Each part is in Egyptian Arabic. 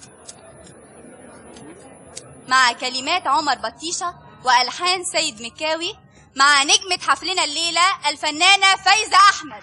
مع كلمات عمر بطيشة وألحان سيد مكاوي مع نجمة حفلنا الليلة الفنانة فايزة أحمد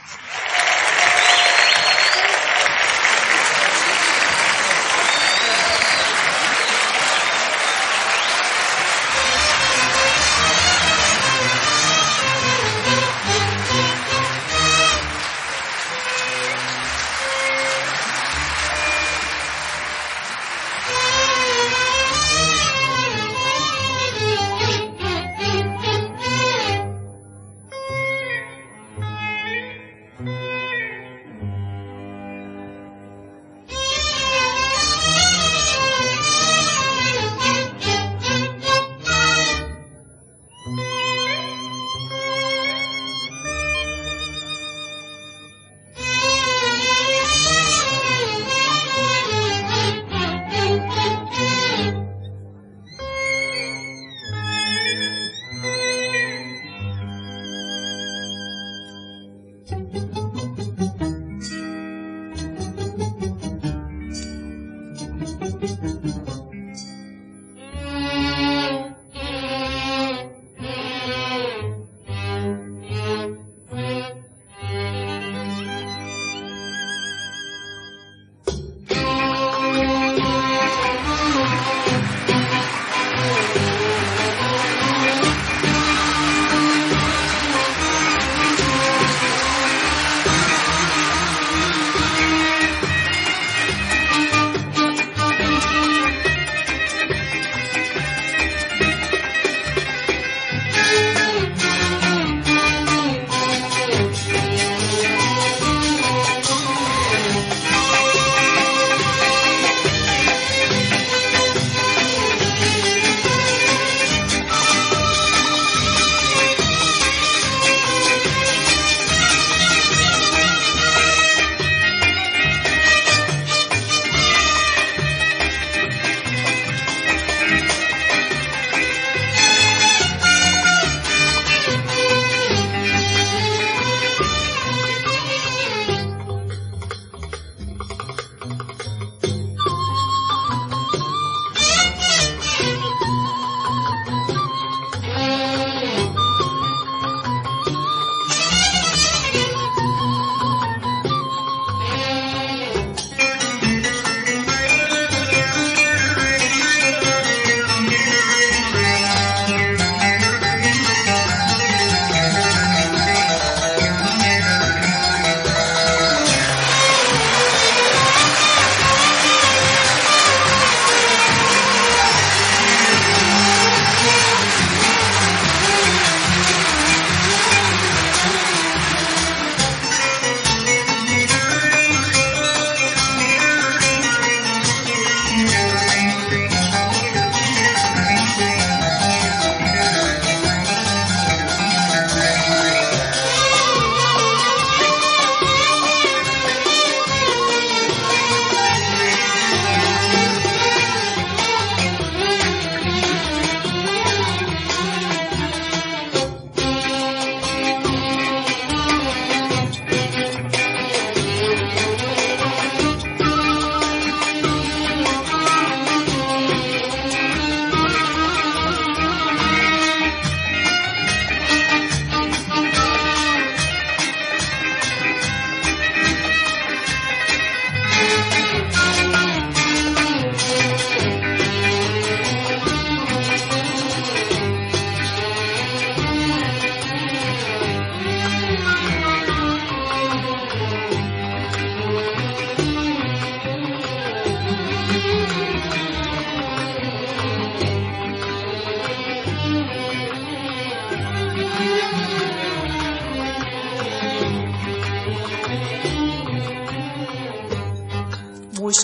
مش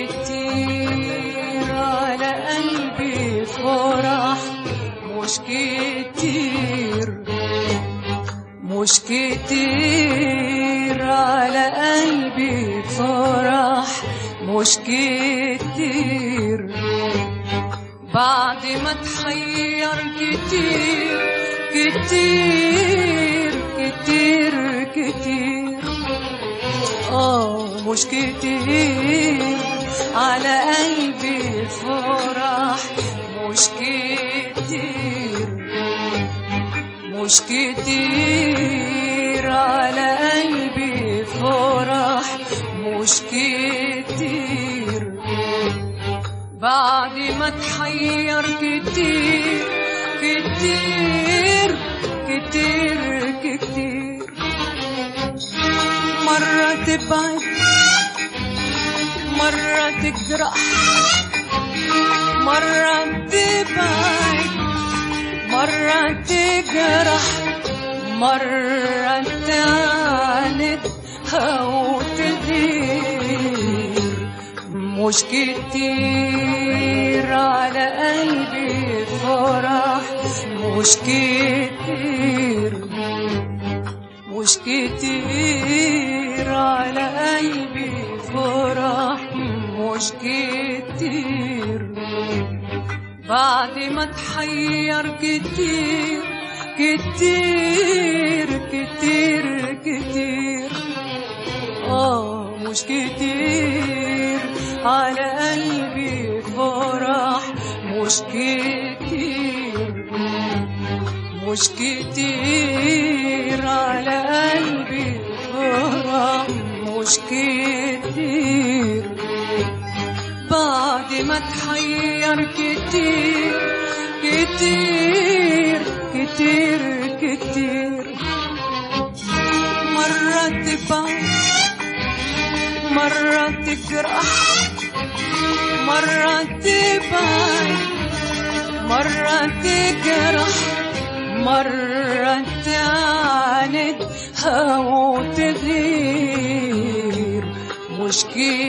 كتير على قلبي فرح مش كتير مش كتير على قلبي فرح مش كتير بعد ما تحير كتير كتير كتير كتير اه مش كتير على قلبي فرح مش كتير مش كتير على قلبي فرح مش كتير بعد ما تحير كتير كتير كتير كتير مرة تبعد مرة تجرح مرة تبعد مرة تجرح مرة تعاند أو تغير مش كتير على قلبي فرح مش كتير مش كتير على قلبي فرح مش كتير بعد ما تحير كتير كتير كتير كتير اه مش كتير على قلبي فرح مش كتير مش كتير على قلبي فرح مش كتير بعد ما تحير كتير كتير كتير كتير مرة تبعد مرة تجرح مرة تبعد مرة تجرح مرة تعاند أو تغير مش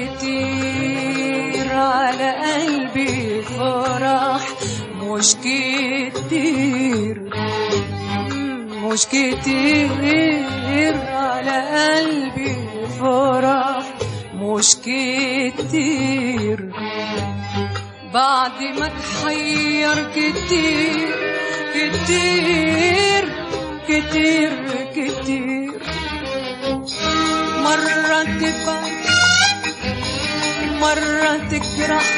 كتير على قلبي فرح مش كتير مش كتير على قلبي فرح مش كتير بعد ما تحير كتير كتير كتير كتير مرة تبعد مرة تجرح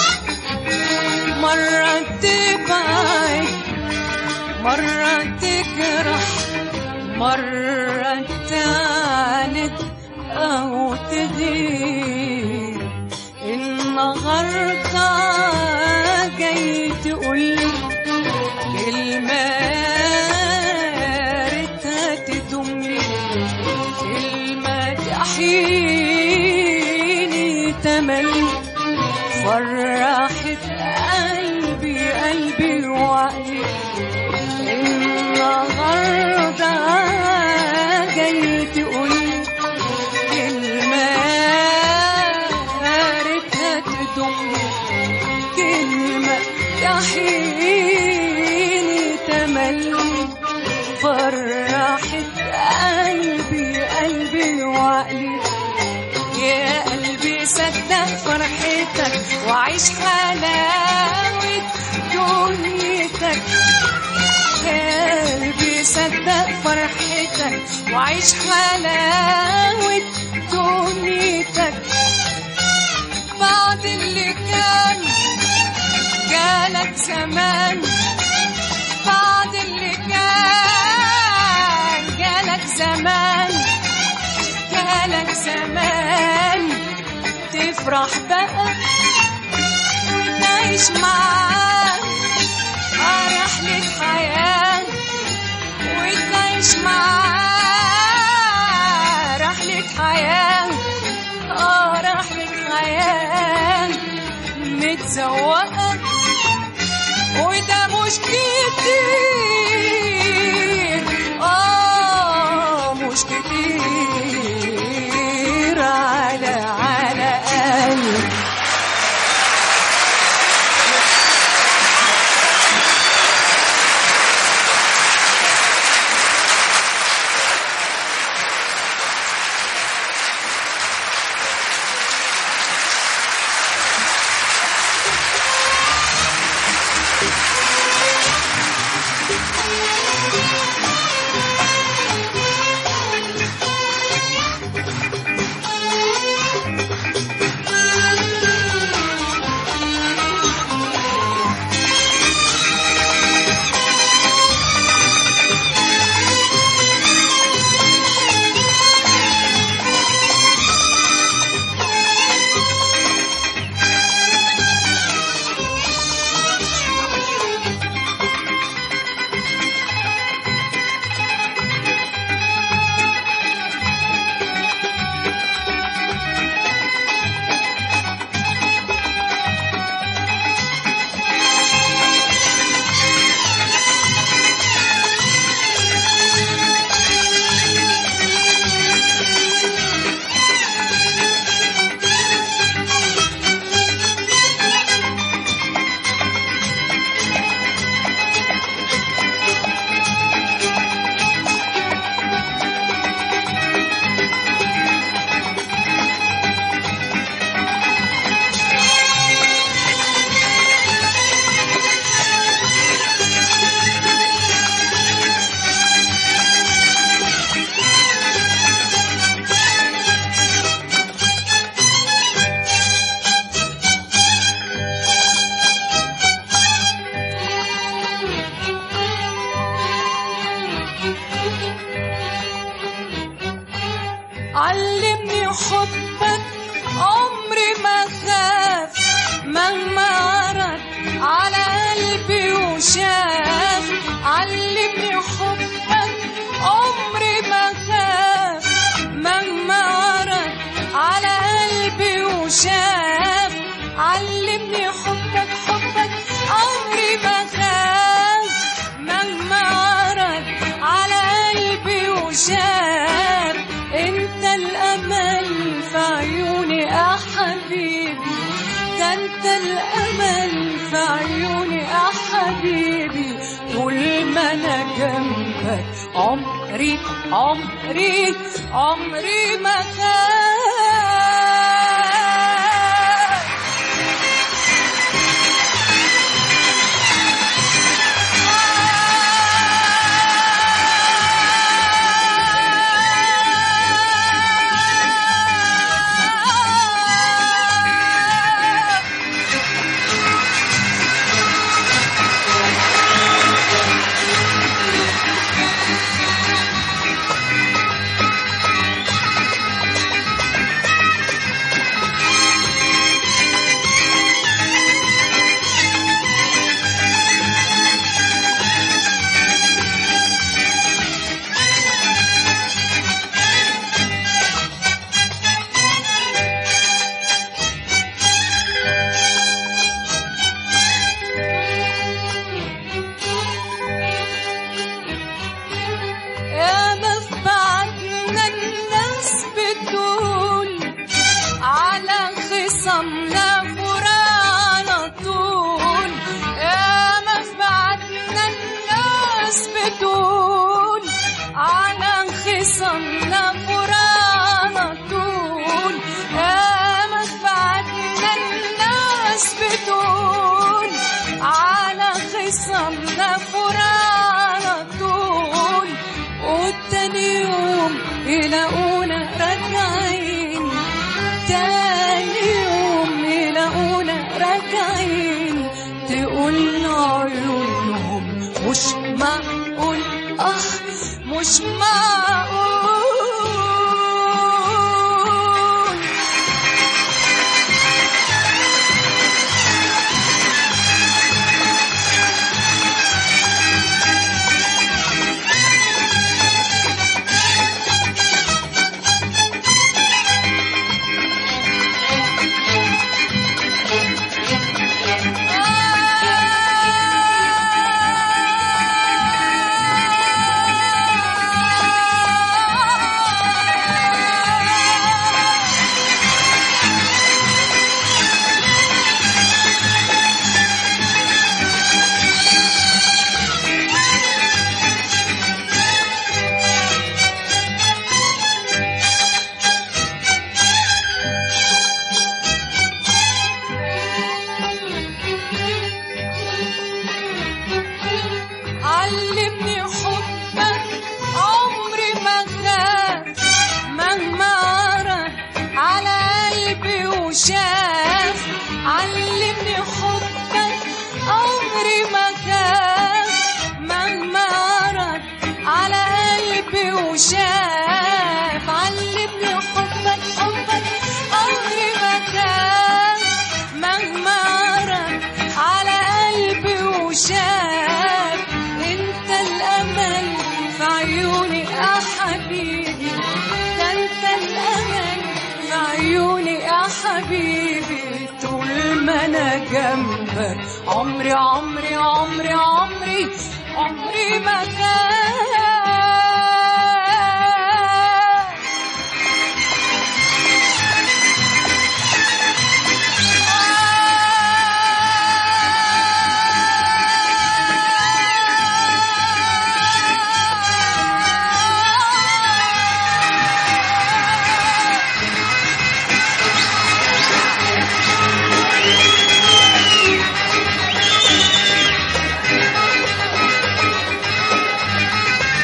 مرة تبعد مرة تجرح مرة تعاند أو تغير النهاردة جاي تقول كلمة ريتها تدوملي كلمة تحييني تملي فرحت قلبي قلبي وعقلي النهاردة جاي تقول كلمة ريتها تدوملي كلمة تحييني تملي فرحت قلبي قلبي وعقلي يا قلبي صدق فرحتك وعيش حلاوة دنيتك يا قلبي صدق فرحتك وعيش حلاوة دنيتك بعد اللي كان جالك زمان بعد اللي كان جالك زمان جالك زمان تفرح بقى وتعيش معاه آه رحلة حياة وتعيش معاه رحلة حياة آه رحلة حياة متزوقة وده مش كتير آه مش كتير على على قلبي في عيوني يا حبيبي طول ما انا جنبك عمري عمري عمري ما كان يا مفبعتنا الناس بتقول على خصمنا فرانا طول يا مفبعتنا الناس بتقول على خصمنا فرانا طول يا مفبعتنا الناس بتقول على خصمنا فرانا طول والتاني يوم يلاقونا راجعين تاني يوم يلاقونا راجعين تقول عيونهم مش معقول اه مش معقول علمني حبك عمري ما خاف مهما عرف على قلبي وشاف علمني حبك عمري ما خاف مهما عرف على قلبي وشاف علمني حبك حبك عمري ما خاف مهما عرف على قلبي وشاف انت الامل في عيوني يا حبيبي ده انت الامل في عيوني يا حبيبي طول ما انا جنبك عمري عمري عمري عمري عمري ما كان Thank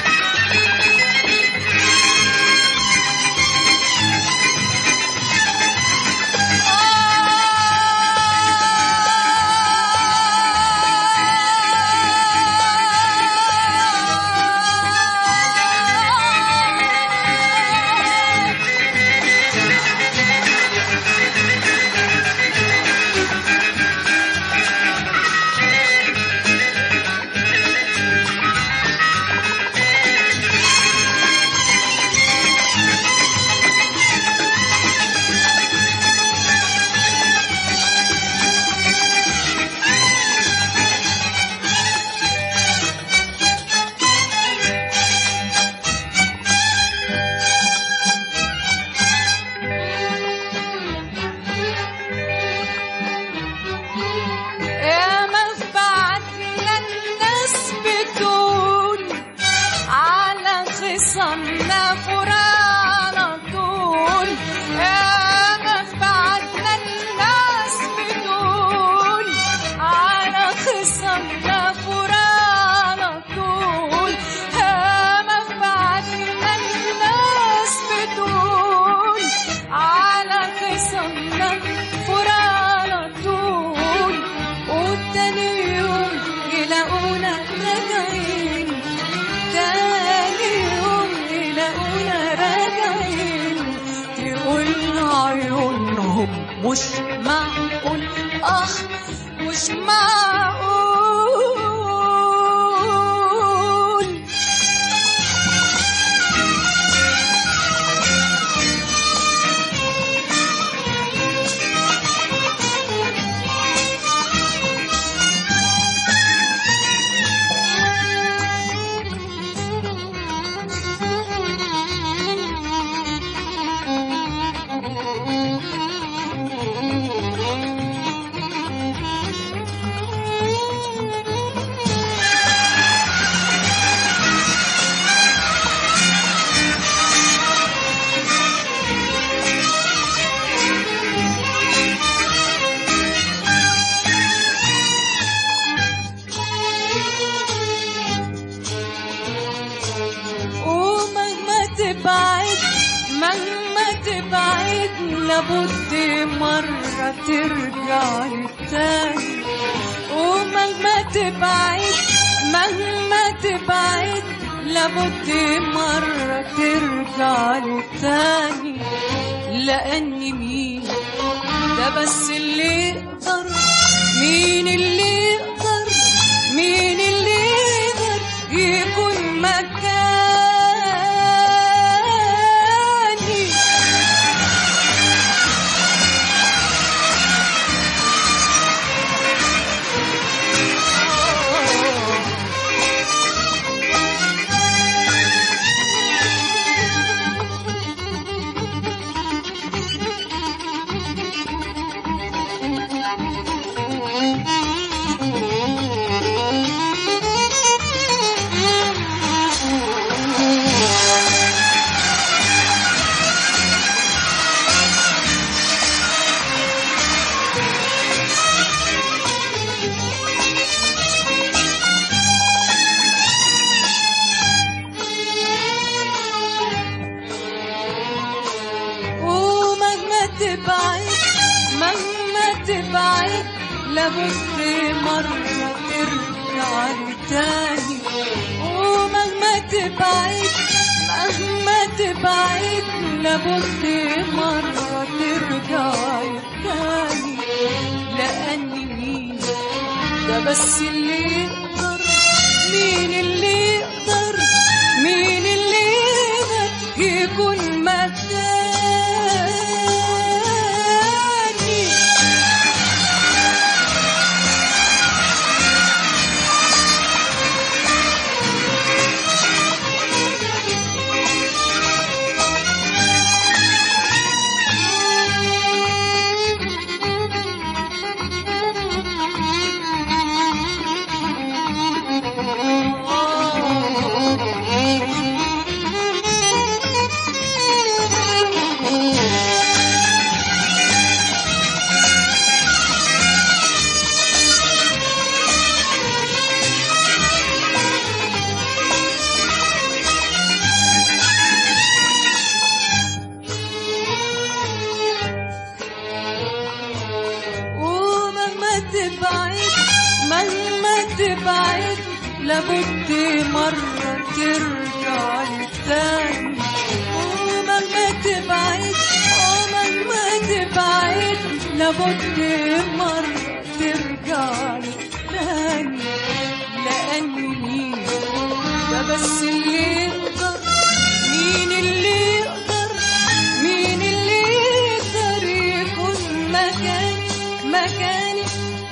آه مش معقول ومهما تبعد مهما تبعد لابد مرة ترجع للتاني ومهما تبعد مهما تبعد لابد مرة ترجع للتاني لأن مين ده بس اللي يقدر مين اللي يقدر مين اللي يقدر يكون مكاني ومهما تبعد مهما تبعد لابد مرة ترجع لي تاني ومهما تبعد مهما تبعد لابد مرة ترجع لي تاني لأني مين ده بس اللي يقدر مين اللي يقدر مين اللي يقدر يكون مكاني ومهما تبعد مهما تبعد لابد مرة ترجع لي تاني ومهما تبعد ومهما تبعد لابد مرة ترجع لي تاني لأني مين ده بس اللي يقدر مين اللي يقدر مين اللي يقدر يكون مكاني مكاني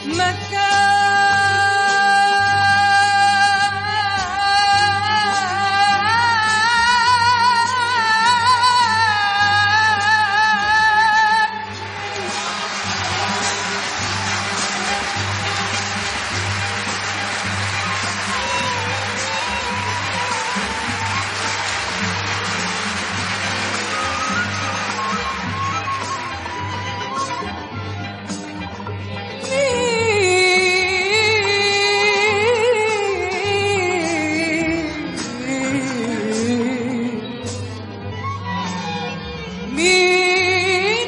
مكان مين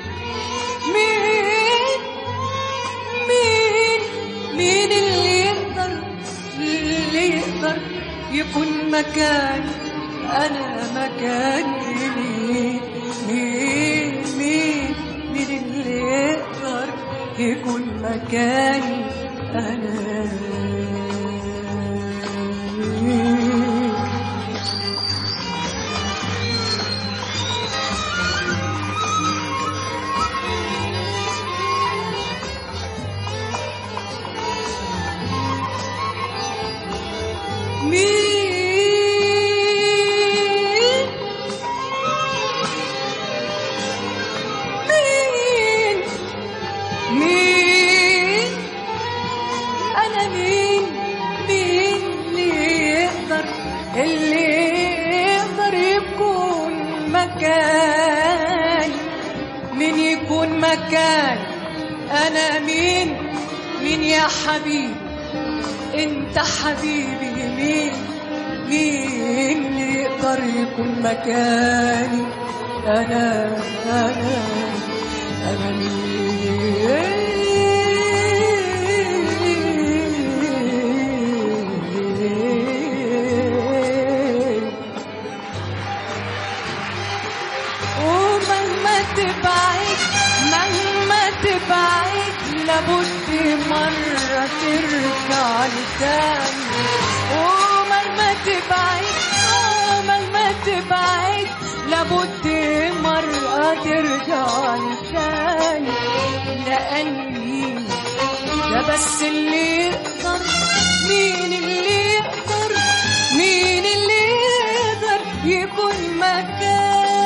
مين مين مين اللي يقدر اللي يقدر يكون مكاني انا مكاني مين مين مين مين اللي يقدر يكون مكاني أنا مين مين مين أنا مين مين اللي يقدر اللي يقدر يكون مكاني مين يكون مكاني أنا مين مين يا حبيبي انت حبيبي مين مين اللي يقدر يكون مكاني انا انا انا مين ومهما تبعد مهما تبعد لابد مرة ترجع لي تاني ومهما تبعد آه، مهما تبعد لابد مرة ترجع لي تاني لأني ده بس اللي يقدر مين اللي يقدر مين اللي يقدر يكون مكاني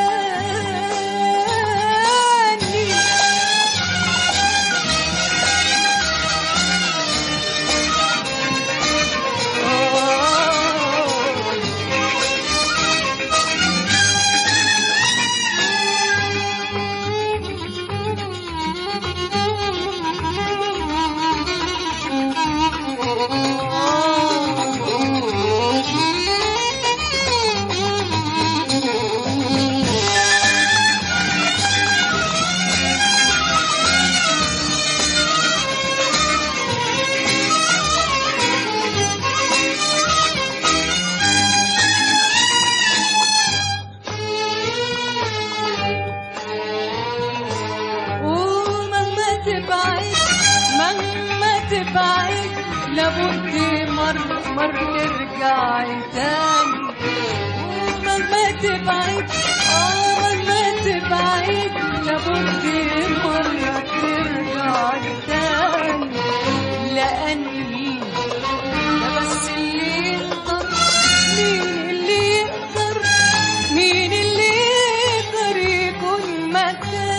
ومهما تبعد مهما تبعد لابد مرة مرة ترجعي تاني ومهما تبعد اه مهما تبعد لابد مرة ترجعي تاني لأني ده بس اللي يقدر مين اللي يقدر مين اللي يقدر يكون مكاني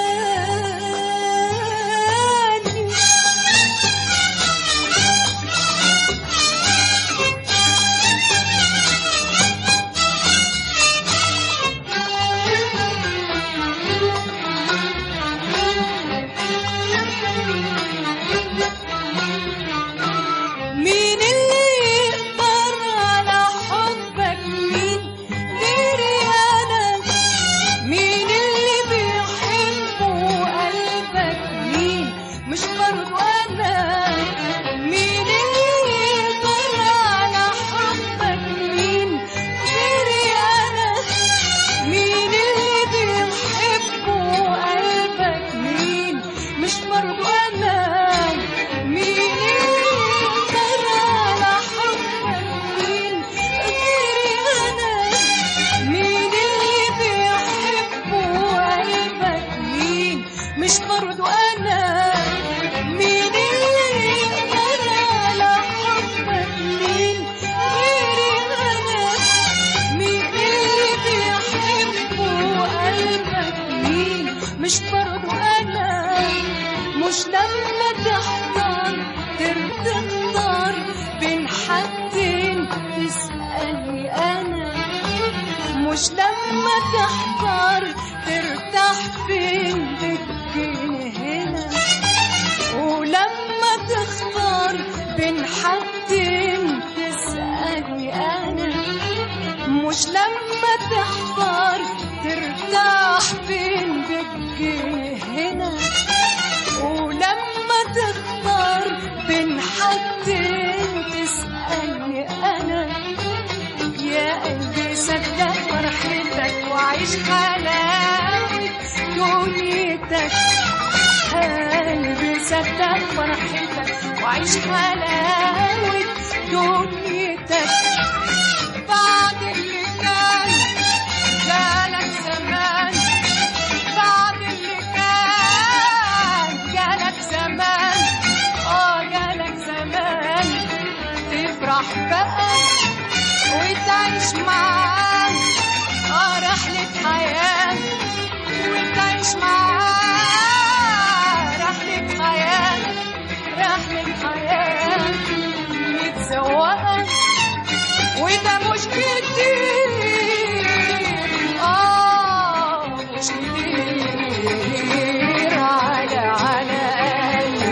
مين اللي يقدر على حبك مين غيري انا مين اللي بيحبه قلبك مين مش برضو انا مين اللي يقدر على حبك مين غيري انا مين اللي بيحبه قلبك مين مش برضو انا مين اللي يقدر على حبك مين غيري انا مين اللي بيحبه قلبك مين مش برضو انا مين اللي يقدر على حبك مين غيري انا مين اللي بيحبه قلبك مين مش برضو انا مش لما تحضر تختار بين حدين تسألني انا مش لما تحضر ترتاح فين بتجيني هنا ولما تختار بين حدين تسألني أنا مش لما تحضر ترتاح فين بتجيني هنا ولما تختار بين حدين تسألني أنا يا قلبي صدق فرحتك وعيش حلاوة دنيتك قلبي صدق فرحتك وعيش حلاوة دنيتك بعد اللي كان جالك زمان بعد اللي كان جالك زمان اه جالك زمان تفرح بقى وتعيش معاه اه رحلة حياة وتعيش معاه رحلة حياة رحلة حياة متسوقة وده مش كتير اه مش كتير على على قلبي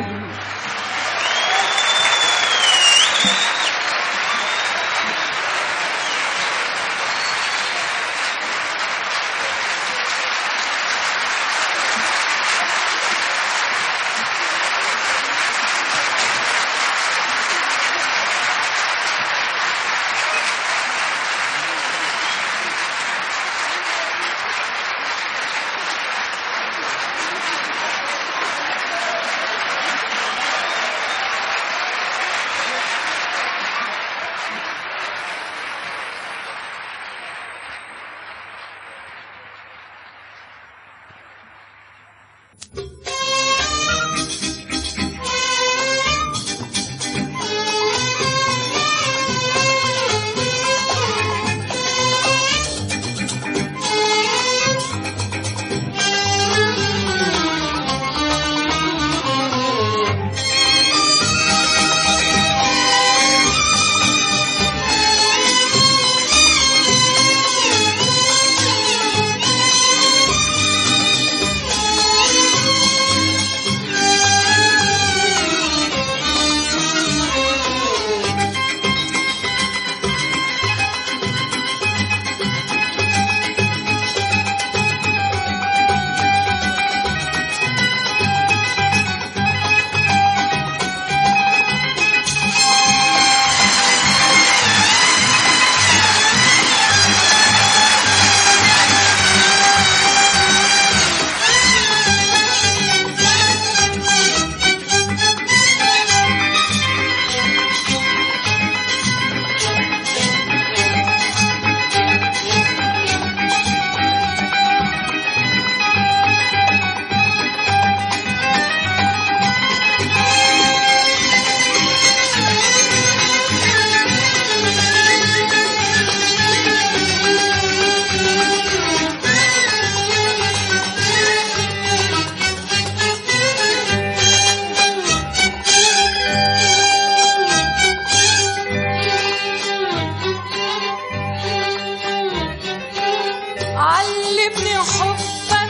علمني حبك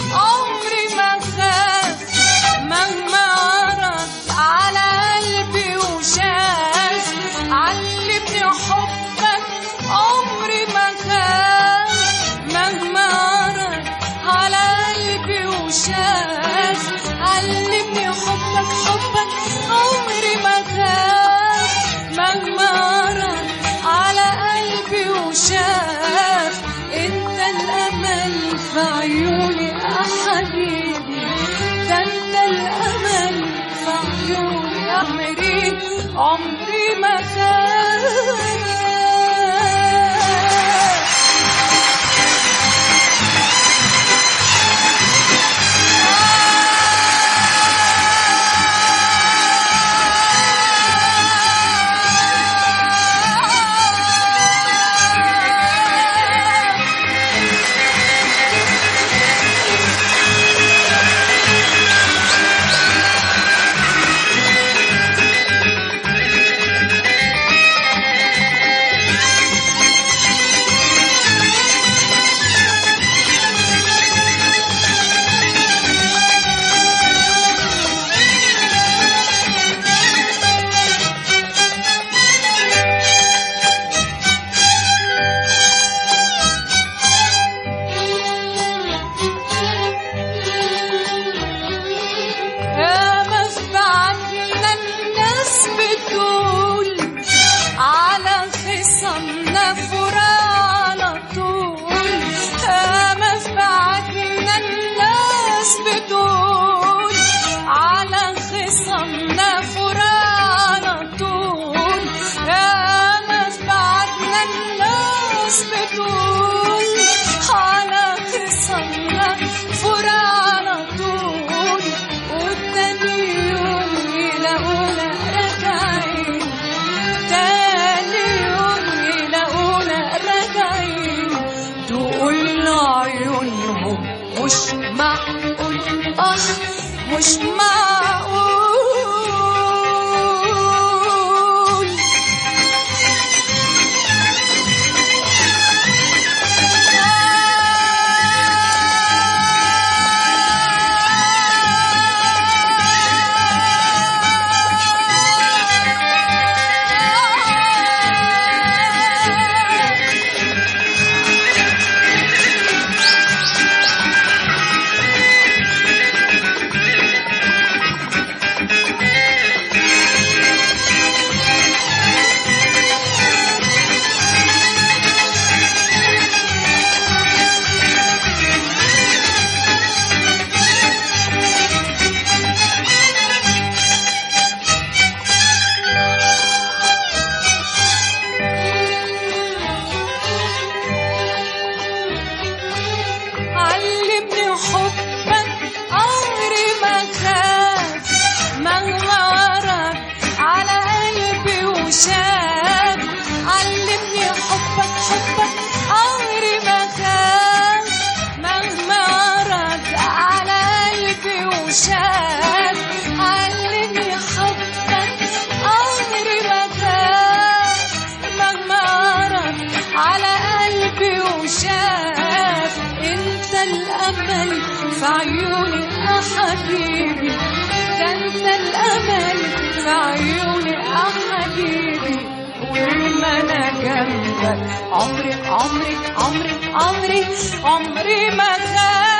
عمري ما خاف مهما عرض على قلبي وشاف علمني حبك عمري ما خاف مهما عرض على قلبي وشاف علمني حبك حبك عمري ما خاف مهما عرض على قلبي وشاف انت الامل في عيوني يا حبيبي ده انت الامل في عيوني يا عمري عمري ما خاف مش معقول علمني حبك عمري ما خاف مهما ورد على قلبي وشاف علمني حبك حبك عمري ما خاف مهما ورد على قلبي وشاف علمني حبك عمري ما خاف مهما ورد على قلبي وشاف انت الامل في عيوني يا حبيبي ده انت الامل في عيوني يا حبيبي وما انا جنبك عمري عمري عمري عمري عمري ما خاف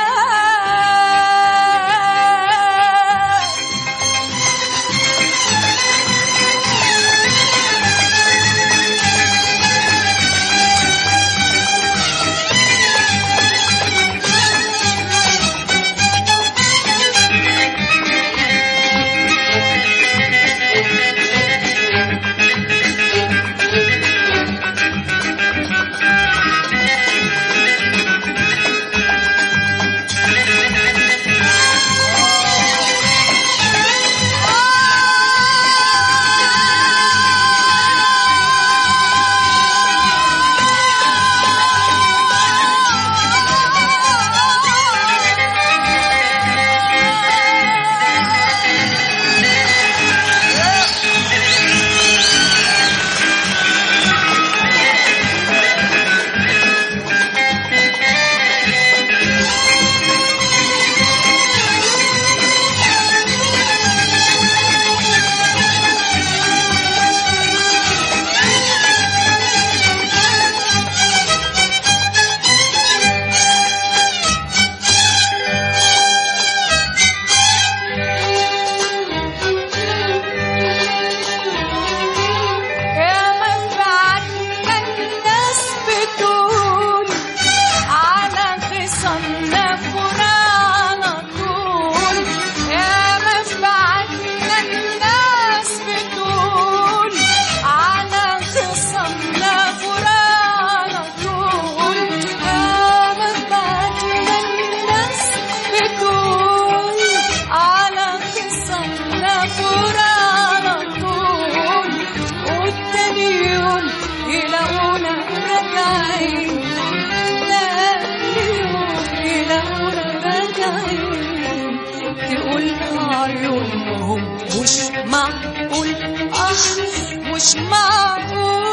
يا من بعدنا الناس بتقول على خصمنا فرا على طول يا من بعدنا الناس بتقول على خصمنا فرا على طول يا من بعدنا الناس بتقول على خصمنا فرا على طول والتاني يوم يلاقونا راجعين تاني يوم يلاقونا راجعين تقول عيونهم مش معقول اه مش معقول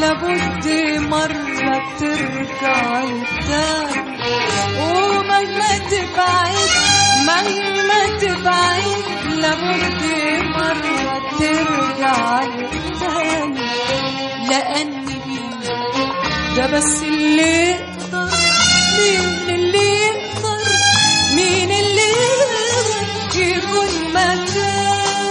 لابد مرة ترجع تاني ومهما تبعد مهما تبعد لابد مرة ترجع تاني لأني مين ده بس اللي يقدر مين اللي يقدر مين اللي يقدر يكون مكاني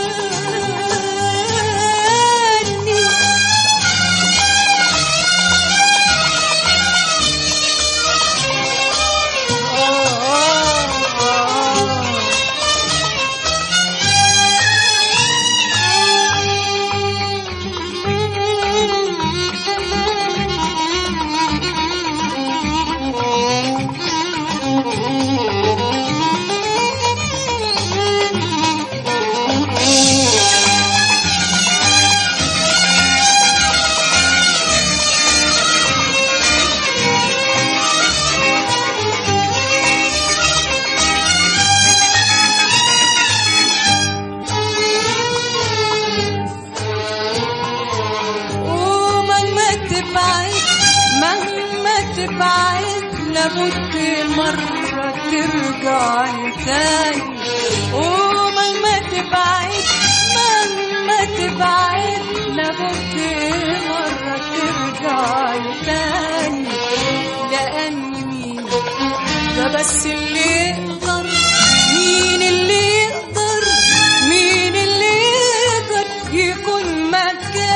ومهما تبعد مهما تبعد لابد مرة ترجع تاني ومهما تبعد مهما تبعد لابد مرة ترجع تاني لأني مين ده بس اللي يقدر مين اللي يقدر مين اللي يقدر يكون مكاني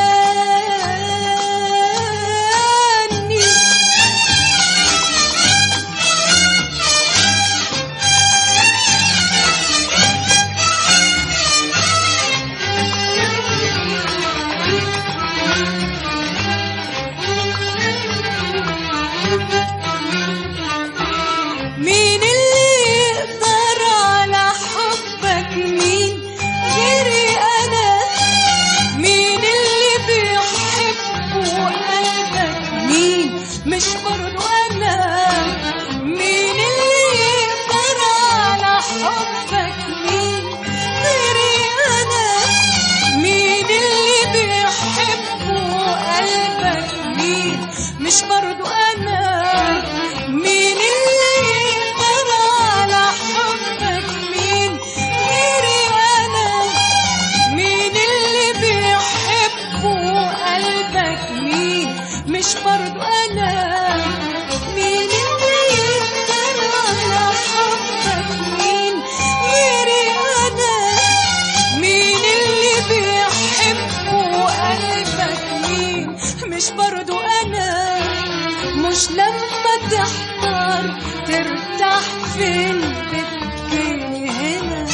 مين اللي يقدر على حبك مين غيري انا مين اللي بيحب قلبك مين مش برضو انا مين اللي يقدر على حبك مين غيري انا مين اللي بيحب قلبك مين مش برضو انا مين اللي يقدر على حبك مين غيري انا مين اللي بيحب قلبك مين مش برضو انا مين اللي يقدر على حبك مين غيري انا مين اللي بيحب قلبك مين مش برضو انا مش لما تحتار ترتاح فين بتجيني هنا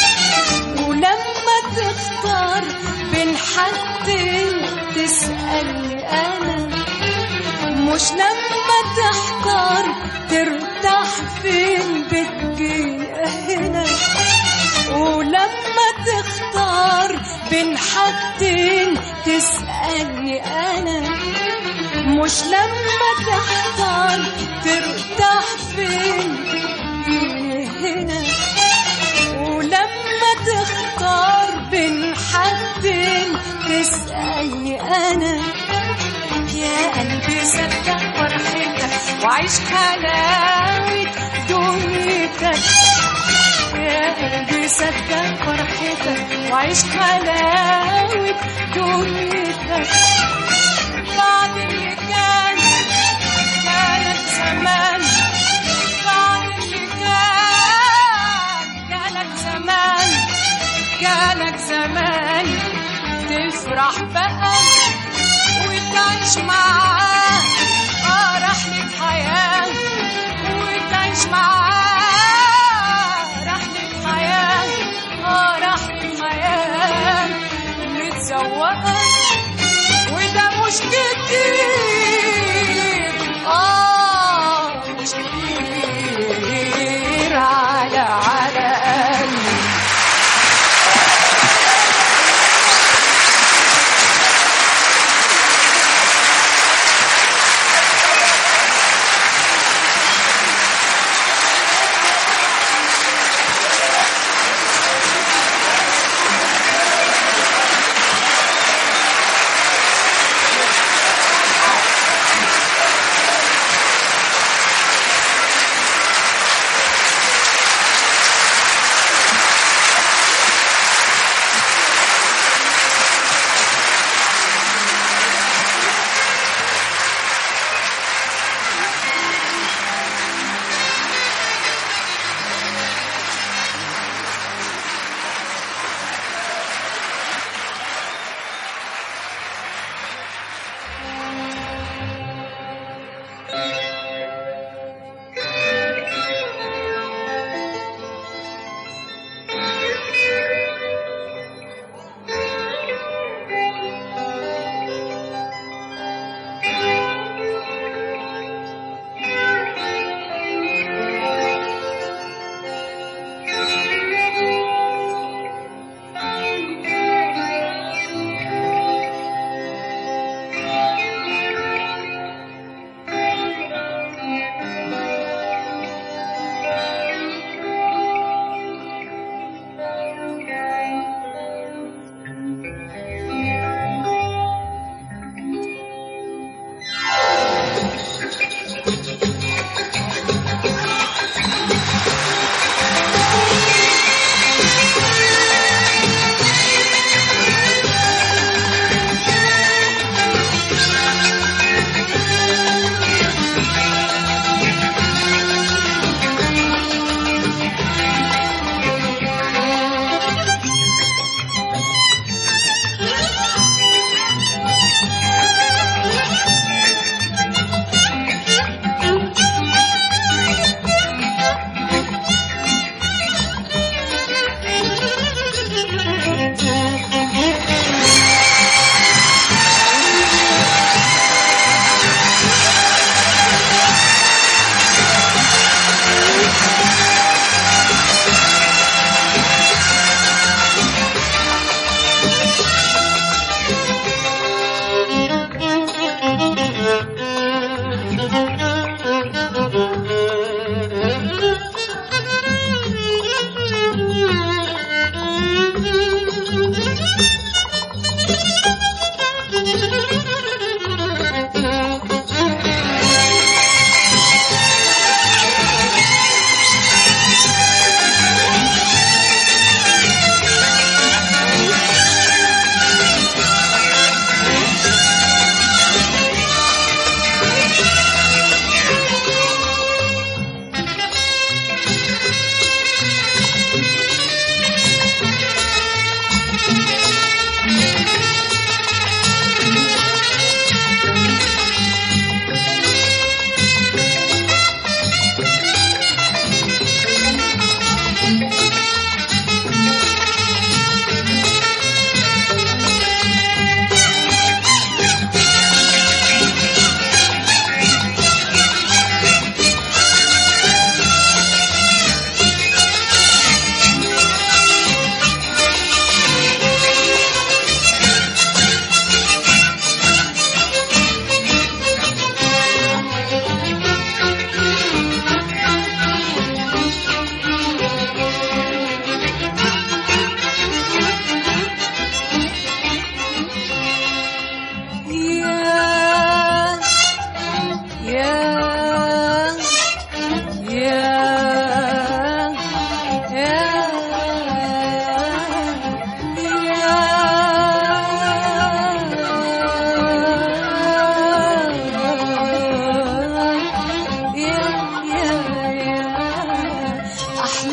ولما تختار بين حدين تسألني أنا مش لما تحتار ترتاح فين بتجيني هنا ولما تختار بين حدين تسألني أنا مش لما تحتار ترتاح فين فين هنا ولما تختار بين حدين تسألني أنا يا قلبي صدق فرحتك وعيش حلاوة دنيتك يا قلبي صدق فرحتك وعيش حلاوة دنيتك بعد اللي كان كانت زمان بعد اللي كان كانت زمان كانت زمان تفرح بقى وتعيش معاه اه رحلة حياة وتعيش معاه رحلة حياة اه رحلة حياة متزوقة وده مش كتير اه مش كتير على على قلبي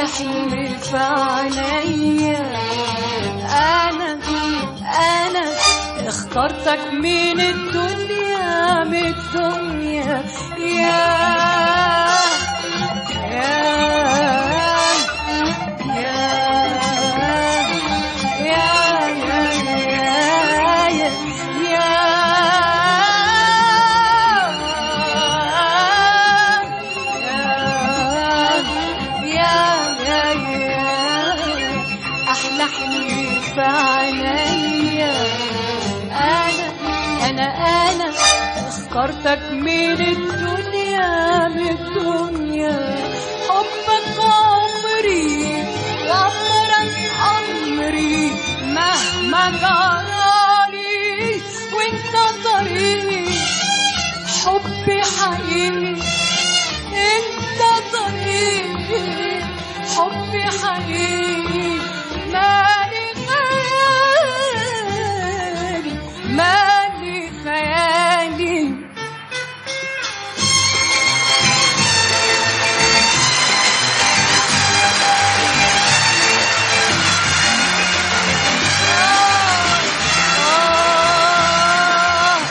حلم في عينيا انا انا اخترتك من الدنيا من الدنيا يا يا يا يا يا يا يا يا يا احلى حلم في عينيا انا انا انا اخترتك من الدنيا من الدنيا حبك عمري وعمرك عمري مهما جرالي وانت طريقي حبي حقيقي انت طريقي حبي حقيقي مالي خيالي مالي خيالي آه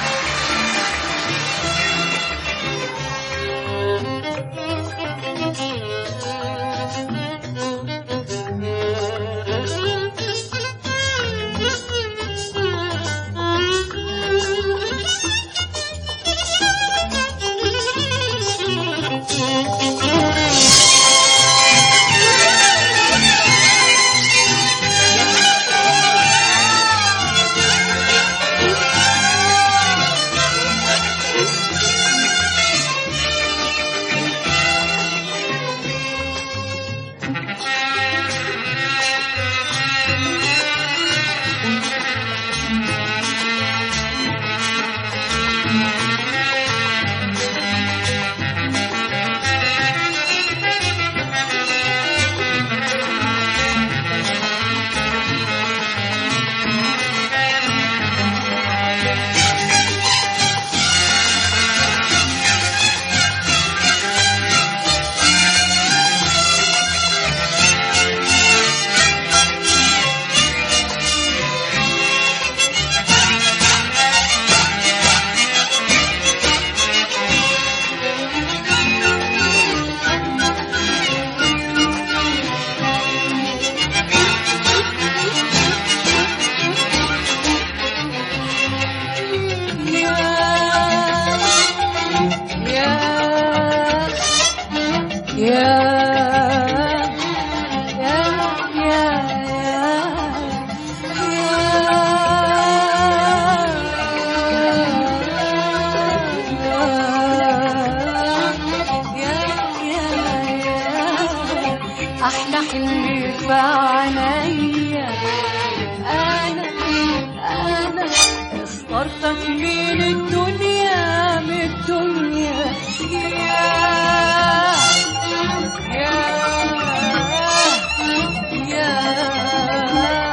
احلى حلم في عينيا انا انا اخترتك من الدنيا من الدنيا يا يا يا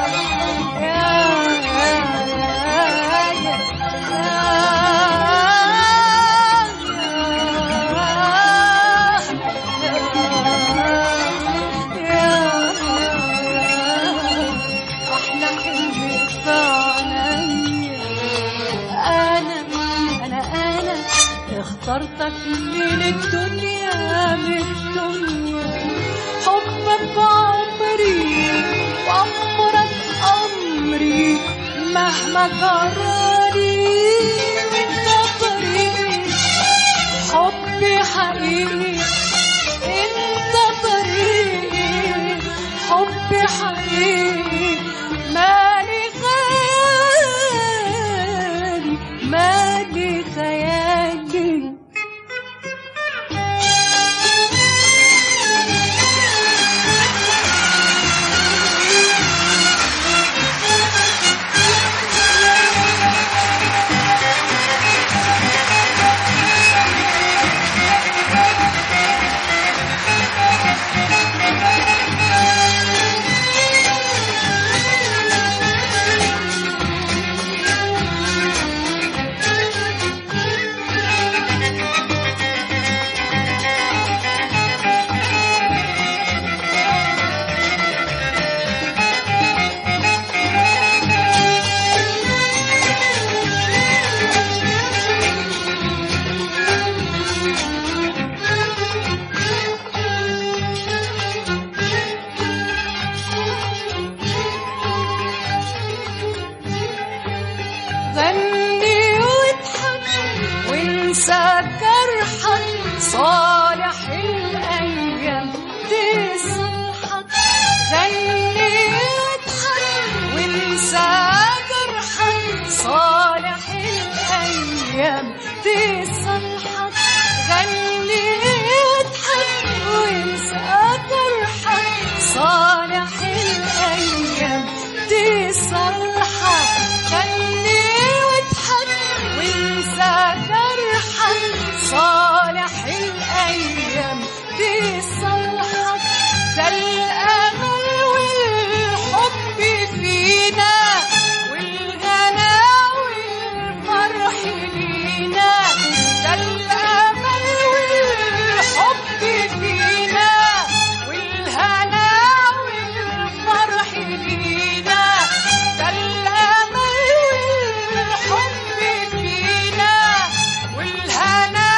أحلى حلم في عينيا أنا أنا أنا اخترتك من الدنيا من الدنيا حبك عمري وعمرك أمري مهما جرالي وانت طريقي حبي حقيقي انت طريقي حبي حقيقي مالي خيالي مالي خيالي صالح الأيام تصلحك غني واضحك وانسى جرحك صالح الأيام تصلحك غني واضحك وانسى جرحك صالح الأيام تصلحك غني واضحك وانسى جرحك صالح الأيام تصلحك ده الأمل والحب فينا والغلا والفرح لينا ده الأمل والحب فينا والهنا والفرح لينا ده الأمل والحب فينا والهنا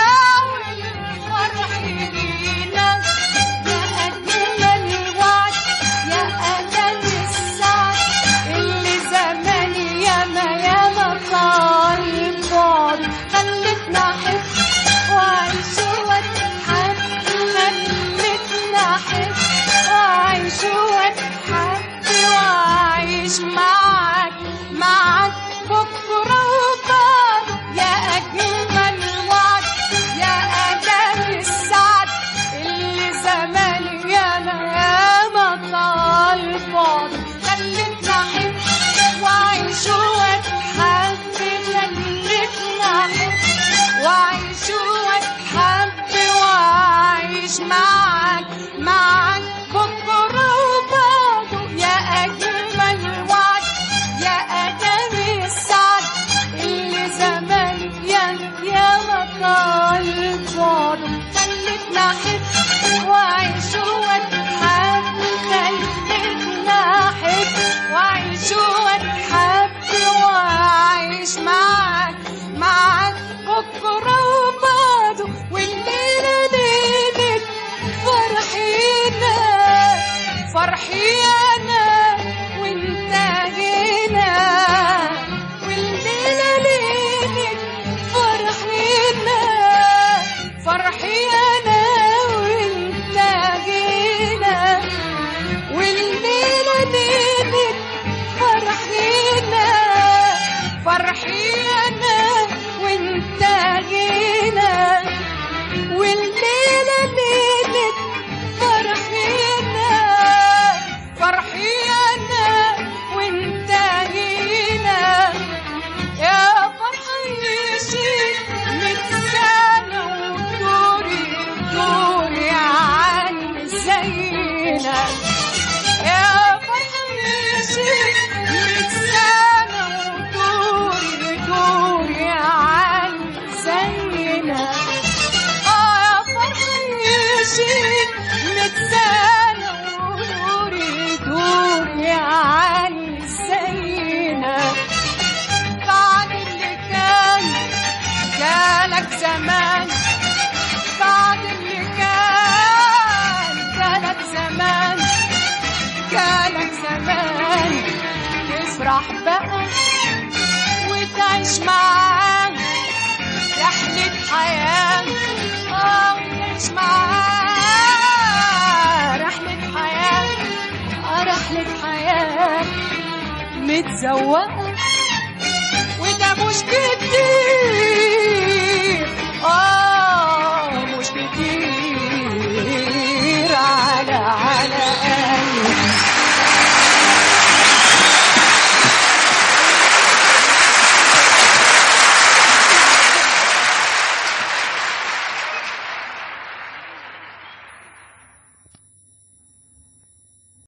والفرح لينا يا أجمل وعد يا أجل السعد اللي زمان ياما ياما طال بعد خلتنا أحب وأعيش وأتحب خلتنا أحب وأعيش وأتحب وأعيش معاك معاك بكرة وبعد يا أجمل وعد يا أجل السعد اللي زمان ياما ياما طال بعد خلتنا أحب وأعيش وأتحب خلتنا أحب وأعيش وأتحب وأعيش معاك معاك بكرة وبعده يا أجمل وعد يا أجمل السعد اللي زمان ياما ياما طال بعده خلتنا أحب وأعيش وأتحب خلتنا أحب وأعيش وأتحب وأعيش معاك معاك بكرة وبعده والليلة ليلة فرحينا فرحي أنا وأنت هنا والليلة ليلة فرحينا فرحي أنا وأنت هنا والليلة ليلة فرحينا فرحي أنا وأنت هنا والليلة ليلة فرحينا فرحي أنا وأنت هنا يا فرحة يشيل من سنة ودوري دوري عن زينا يا فرحة يشيل من سنة ودوري دوري عن زينا آه يا فرحة يشيل من سنة ودوري دوري عن زينا بعد اللي كان جالك زمان بعد اللي كان جالك زمان جالك زمان تفرح بقى وتعيش معاه رحلة حياة اه وتعيش معاه رحلة حياة اه رحلة حياة متزوقة وده مش كتير